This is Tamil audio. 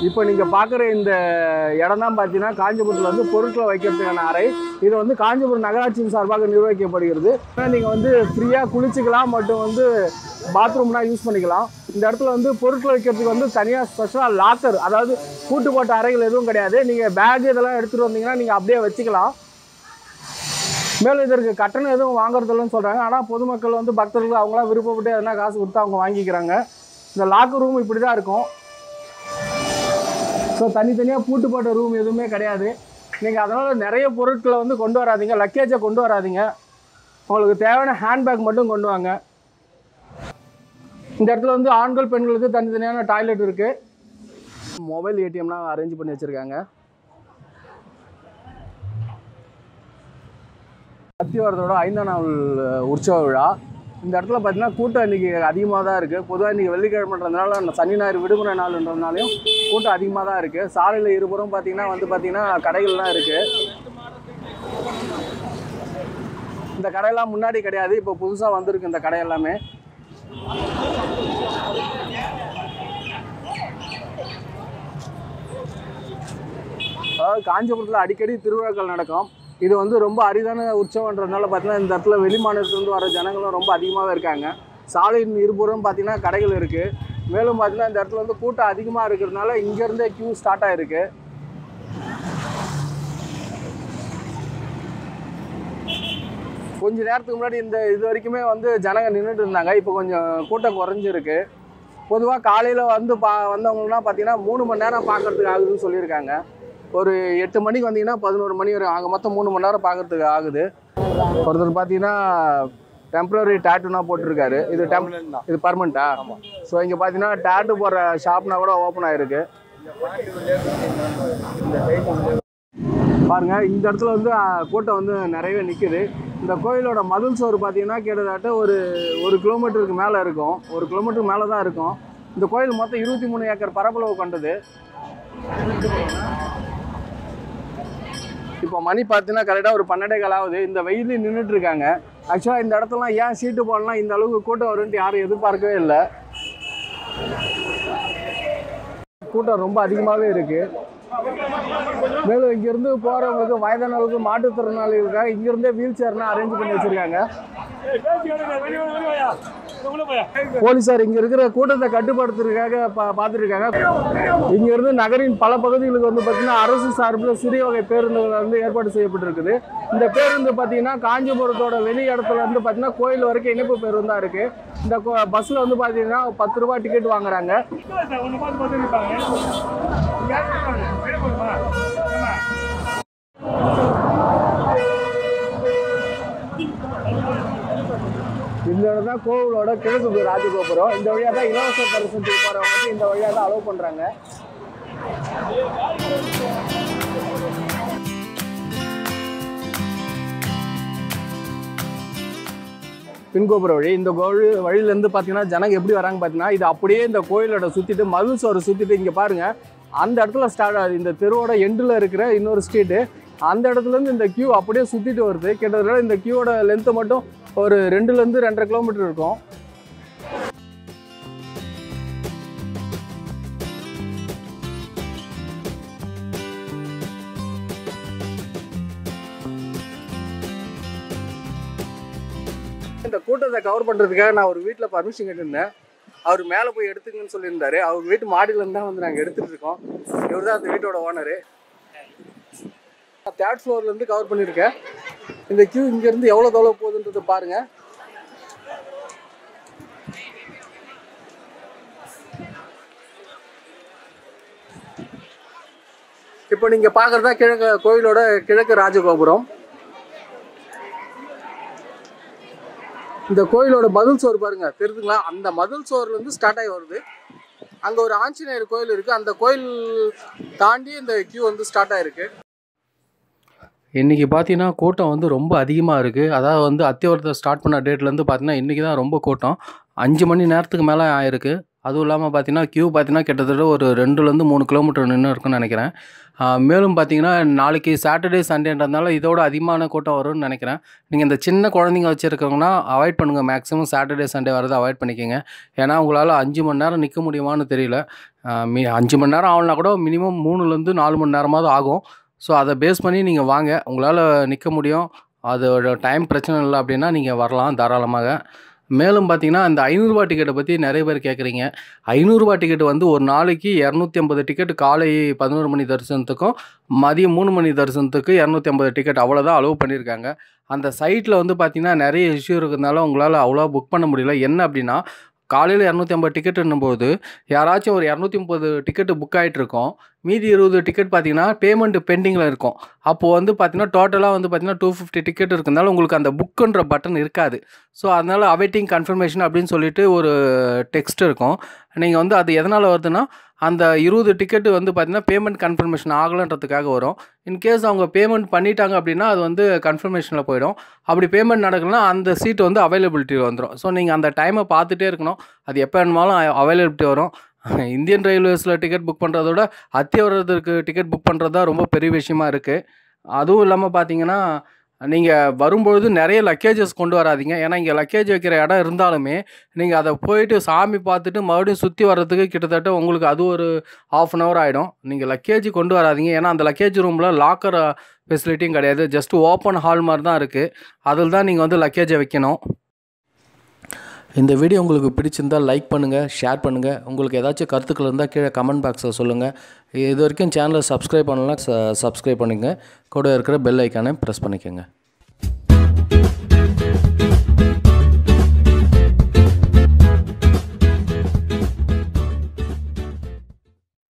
இப்போ நீங்கள் பார்க்குற இந்த இடம் தான் பார்த்தீங்கன்னா காஞ்சிபுரத்தில் வந்து பொருட்களை வைக்கிறதுக்கான அறை இது வந்து காஞ்சிபுரம் நகராட்சியின் சார்பாக நிர்வகிக்கப்படுகிறது நீங்கள் வந்து ஃப்ரீயாக குளிச்சுக்கலாம் மற்றும் வந்து பாத்ரூம்லாம் யூஸ் பண்ணிக்கலாம் இந்த இடத்துல வந்து பொருட்கள் வைக்கிறதுக்கு வந்து தனியாக ஸ்பெஷலாக லாக்கர் அதாவது பூட்டு போட்ட அறைகள் எதுவும் கிடையாது நீங்கள் பேக் இதெல்லாம் எடுத்துகிட்டு வந்தீங்கன்னா நீங்கள் அப்படியே வச்சுக்கலாம் மேலும் இதற்கு கட்டணம் எதுவும் வாங்குறதில்லன்னு சொல்கிறாங்க ஆனால் பொதுமக்கள் வந்து பக்தர்கள் அவங்களாம் விருப்பப்பட்டு எதனா காசு கொடுத்து அவங்க வாங்கிக்கிறாங்க இந்த லாக்கர் ரூம் இப்படி தான் இருக்கும் ஸோ தனித்தனியாக பூட்டு போட்ட ரூம் எதுவுமே கிடையாது நீங்கள் அதனால் நிறைய பொருட்களை வந்து கொண்டு வராதீங்க லக்கேஜை கொண்டு வராதீங்க உங்களுக்கு தேவையான ஹேண்ட்பேக் மட்டும் கொண்டு வாங்க இந்த இடத்துல வந்து ஆண்கள் பெண்களுக்கு தனித்தனியான டாய்லெட் இருக்குது மொபைல் ஏடிஎம்லாம் அரேஞ்ச் பண்ணி வச்சுருக்காங்க அத்திவாரத்தோட ஐந்தாம் நாள் அஹ், உற்சவ விழா இந்த இடத்துல பார்த்தீங்கன்னா கூட்டம் இன்னைக்கு அதிகமாக தான் இருக்குது பொதுவாக இன்றைக்கி வெள்ளிக்கிழமைன்றதுனால அந்த சனி ஞாயிறு விடுமுறை நாள்ன்றதுனாலையும் கூட்டம் அதிகமாக தான் இருக்குது சாலையில் இருபுறம் பார்த்தீங்கன்னா வந்து பார்த்தீங்கன்னா கடைகள்லாம் இருக்குது இந்த கடையெல்லாம் முன்னாடி கிடையாது இப்போ புதுசாக வந்திருக்கு இந்த கடை எல்லாமே அதாவது காஞ்சிபுரத்தில் அடிக்கடி திருவிழாக்கள் நடக்கும் இது வந்து ரொம்ப அரிதான உற்சவன்றதுனால பார்த்தீங்கன்னா இந்த இடத்துல வெளி மாநிலத்திலேருந்து வர ஜனங்களும் ரொம்ப அதிகமாகவே இருக்காங்க சாலையின் இருபுறம் பார்த்தீங்கன்னா கடைகள் இருக்குது மேலும் பார்த்தீங்கன்னா இந்த இடத்துல வந்து கூட்டம் அதிகமாக இருக்கிறதுனால இங்கேருந்தே கியூ ஸ்டார்ட் ஆகிருக்கு கொஞ்ச நேரத்துக்கு முன்னாடி இந்த இது வரைக்குமே வந்து ஜனங்க நின்றுட்டு இருந்தாங்க இப்போ கொஞ்சம் கூட்டம் குறைஞ்சிருக்கு பொதுவாக காலையில் வந்து பா வந்தவங்கன்னா பார்த்தீங்கன்னா மூணு மணி நேரம் பார்க்கறதுக்கு ஆகுதுன்னு சொல்லியிருக்காங்க ஒரு எட்டு மணிக்கு வந்தீங்கன்னா பதினோரு மணி வரை ஆக மொத்தம் மூணு மணி நேரம் பார்க்கறதுக்கு ஆகுது ஒருத்தர் பார்த்தீங்கன்னா டெம்பரரி டேட்டுனா போட்டிருக்காரு இது டெம் இது பர்மனெண்ட்டா ஸோ இங்கே பார்த்தீங்கன்னா டேட்டு போடுற ஷாப்னா கூட ஓப்பன் ஆயிருக்கு பாருங்க இந்த இடத்துல வந்து அஹ், கூட்டம் வந்து நிறையவே நிற்குது இந்த கோயிலோட மதில் சோறு பார்த்தீங்கன்னா கிட்டத்தட்ட ஒரு ஒரு கிலோமீட்டருக்கு மேலே இருக்கும் ஒரு கிலோமீட்டருக்கு மேலே தான் இருக்கும் இந்த கோயில் மொத்தம் இருபத்தி மூணு ஏக்கர் பரப்பளவு கொண்டது இப்போ மணி பார்த்தீங்கன்னா கரெக்டாக ஒரு பன்னெண்டே கால் ஆகுது இந்த வெயிலில் நின்றுட்டு இருக்காங்க ஆக்சுவலாக இந்த இடத்துலலாம் ஏன் சீட்டு போடலாம் இந்த அளவுக்கு கூட்டம் வரும்னு யாரும் எதிர்பார்க்கவே இல்லை கூட்டம் ரொம்ப அதிகமாகவே இருக்குது மேலும் இங்கேருந்து போகிறவங்களுக்கு வயதானவங்களுக்கு மாற்றுத்திறனாளிகளுக்காக இங்கேருந்தே வீல் சேர்லாம் அரேஞ்ச் பண்ணி வச்சுருக்காங்க போலீசார் இங்கே இருக்கிற கூட்டத்தை கட்டுப்படுத்துறதுக்காக பா பார்த்துருக்காங்க இங்கேருந்து நகரின் பல பகுதிகளுக்கு வந்து பார்த்திங்கன்னா அரசு சார்பில் சிறிய வகை பேருந்துகள் வந்து ஏற்பாடு செய்யப்பட்டிருக்குது இந்த பேருந்து பார்த்தீங்கன்னா காஞ்சிபுரத்தோட வெளி இடத்துல இருந்து பார்த்தீங்கன்னா கோயில் வரைக்கும் இணைப்பு பேருந்தாக இருக்குது இந்த பஸ்ஸில் வந்து பார்த்தீங்கன்னா பத்து ரூபாய் டிக்கெட் வாங்குறாங்க இந்த இடம் தான் கோவிலோட கிழக்கு ராஜகோபுரம் இந்த வழியாக தான் இலவச தரிசனத்துக்கு போகிறவங்க வந்து இந்த வழியாக தான் அலோவ் பண்ணுறாங்க பின்கோபுர வழி இந்த கோழி வழியிலேருந்து பார்த்தீங்கன்னா ஜனங்க எப்படி வராங்க பார்த்தீங்கன்னா இது அப்படியே இந்த கோயிலோட சுற்றிட்டு மதில் சோறு சுற்றிட்டு இங்கே பாருங்கள் அந்த இடத்துல ஸ்டார்ட் ஆகுது இந்த தெருவோட எண்டில் இருக்கிற இன்னொரு ஸ்ட்ரீட்டு அந்த இடத்துலேருந்து இந்த கியூ அப்படியே சுற்றிட்டு வருது கிட்டத்தட்ட இந்த கியூவோட லென்த்து மட்டும் ஒரு ரெண்டுலேருந்து ரெண்டரை கிலோமீட்டர் இருக்கும் இந்த கூட்டத்தை கவர் பண்ணுறதுக்காக நான் ஒரு வீட்டில் பர்மிஷன் கேட்டிருந்தேன் அவர் மேலே போய் எடுத்துங்கன்னு சொல்லியிருந்தாரு அவர் வீட்டு மாடியிலேருந்து தான் வந்து நாங்கள் எடுத்துகிட்டு இருக்கோம் இவர் தான் அந்த வீட்டோட ஓனரு தேர்ட் ஃப்ளோர்லேருந்து கவர் பண்ணியிருக்கேன் இந்த கியூ இங்கேருந்து எவ்வளோ தொலைவு போகுதுன்றதை பாருங்கள் இப்போ நீங்கள் பார்க்குறதா கிழக்கு கோயிலோட கிழக்கு ராஜகோபுரம் இந்த கோயிலோட மதில் சோறு பாருங்க தெரியுதுங்களா அந்த மதில் சோறுல இருந்து ஸ்டார்ட் ஆகி வருது அங்க ஒரு ஆஞ்சநேயர் கோயில் இருக்கு அந்த கோயில் தாண்டி இந்த கியூ வந்து ஸ்டார்ட் ஆயிருக்கு இன்றைக்கி பார்த்தீங்கன்னா கூட்டம் வந்து ரொம்ப அதிகமாக இருக்குது அதாவது வந்து அத்தியவரத்தை ஸ்டார்ட் பண்ண டேட்லேருந்து பார்த்தீங்கன்னா இன்றைக்கி தான் ரொம்ப கூட்டம் அஞ்சு மணி நேரத்துக்கு மேலே ஆயிருக்கு அதுவும் இல்லாமல் பார்த்தீங்கன்னா க்யூ பார்த்தீங்கன்னா கிட்டத்தட்ட ஒரு ரெண்டுலேருந்து மூணு கிலோமீட்டர் நின்று இருக்குன்னு நினைக்கிறேன் ஆ, மேலும் பார்த்தீங்கன்னா நாளைக்கு சாட்டர்டே சண்டேன்றதுனால இதோட அதிகமான கூட்டம் வரும்னு நினைக்கிறேன் நீங்கள் இந்த சின்ன குழந்தைங்க வச்சுருக்கவங்கன்னா அவாய்ட் பண்ணுங்கள் மேக்ஸிமம் சாட்டர்டே சண்டே வரதை அவாய்ட் பண்ணிக்கோங்க ஏன்னா உங்களால் அஞ்சு மணி நேரம் நிற்க முடியுமான்னு தெரியல ஆ, மி அஞ்சு மணி நேரம் ஆகலனா கூட மினிமம் மூணுலேருந்து நாலு மணி நேரமாவது ஆகும் ஸோ அதை பேஸ் பண்ணி நீங்கள் வாங்க உங்களால் நிற்க முடியும் அதோட டைம் பிரச்சனை இல்லை அப்படின்னா நீங்கள் வரலாம் தாராளமாக மேலும் பார்த்தீங்கன்னா இந்த ஐநூறுரூவா டிக்கெட்டை பற்றி நிறைய பேர் கேட்குறீங்க ஐநூறுரூவா டிக்கெட் வந்து ஒரு நாளைக்கு இரநூத்தி ஐம்பது டிக்கெட் காலை பதினோரு மணி தரிசனத்துக்கும் மதியம் மூணு மணி தரிசனத்துக்கு இரநூத்தி ஐம்பது டிக்கெட் அவ்வளோதான் அலோவ் பண்ணியிருக்காங்க அந்த சைட்டில் வந்து பார்த்தீங்கன்னா நிறைய இஷ்யூ இருக்கிறதுனால உங்களால் அவ்வளோ புக் பண்ண முடியல என்ன அப்படின்னா காலையில் இரநூத்தி ஐம்பது டிக்கெட்டுன்னும் போது யாராச்சும் ஒரு இரநூத்தி முப்பது டிக்கெட்டு புக் ஆகிட்டு இருக்கோம் மீதி இருபது டிக்கெட் பார்த்தீங்கன்னா பேமெண்ட் பெண்டிங்கில் இருக்கும் அப்போது வந்து பார்த்தீங்கன்னா டோட்டலாக வந்து பார்த்தீங்கன்னா டூ ஃபிஃப்டி டிக்கெட் இருக்கிறதுனால உங்களுக்கு அந்த புக்குன்ற பட்டன் இருக்காது ஸோ அதனால் அவைட்டிங் கன்ஃபர்மேஷன் அப்படின்னு சொல்லிட்டு ஒரு டெக்ஸ்ட் இருக்கும் நீங்கள் வந்து அது எதனால் வருதுன்னா அந்த இருபது டிக்கெட்டு வந்து பார்த்தீங்கன்னா பேமெண்ட் கன்ஃபர்மேஷன் ஆகலைன்றதுக்காக வரும் இன்கேஸ் அவங்க பேமெண்ட் பண்ணிட்டாங்க அப்படின்னா அது வந்து கன்ஃபர்மேஷனில் போயிடும் அப்படி பேமெண்ட் நடக்கலனா அந்த சீட் வந்து அவைலபிலிட்டி வந்துடும் ஸோ நீங்கள் அந்த டைமை பார்த்துட்டே இருக்கணும் அது எப்போ வேணுமாலும் அவைலபிலிட்டி வரும் இந்தியன் ரயில்வேஸில் டிக்கெட் புக் பண்ணுறதோட அத்தியவரத்துக்கு டிக்கெட் புக் பண்ணுறது தான் ரொம்ப பெரிய விஷயமா இருக்குது அதுவும் இல்லாமல் பார்த்தீங்கன்னா நீங்கள் வரும்பொழுது நிறைய லக்கேஜஸ் கொண்டு வராதீங்க ஏன்னா இங்கே லக்கேஜ் வைக்கிற இடம் இருந்தாலுமே நீங்கள் அதை போயிட்டு சாமி பார்த்துட்டு மறுபடியும் சுற்றி வர்றதுக்கு கிட்டத்தட்ட உங்களுக்கு அது ஒரு ஆஃப் அன் ஹவர் ஆகிடும் நீங்கள் லக்கேஜ் கொண்டு வராதீங்க ஏன்னா அந்த லக்கேஜ் ரூமில் லாக்கர் ஃபெசிலிட்டியும் கிடையாது ஜஸ்ட் ஓப்பன் ஹால் மாதிரி தான் இருக்குது அதில் தான் நீங்கள் வந்து லக்கேஜை வைக்கணும் இந்த வீடியோ உங்களுக்கு பிடிச்சிருந்தால் லைக் பண்ணுங்கள் ஷேர் பண்ணுங்கள் உங்களுக்கு ஏதாச்சும் கருத்துக்கள் இருந்தால் கீழே கமெண்ட் பாக்ஸில் சொல்லுங்கள் இது வரைக்கும் சேனலை சப்ஸ்கிரைப் பண்ணலாம் சப்ஸ்கிரைப் பண்ணுங்கள் கூட இருக்கிற பெல் ஐக்கானை ப்ரெஸ் பண்ணிக்கோங்க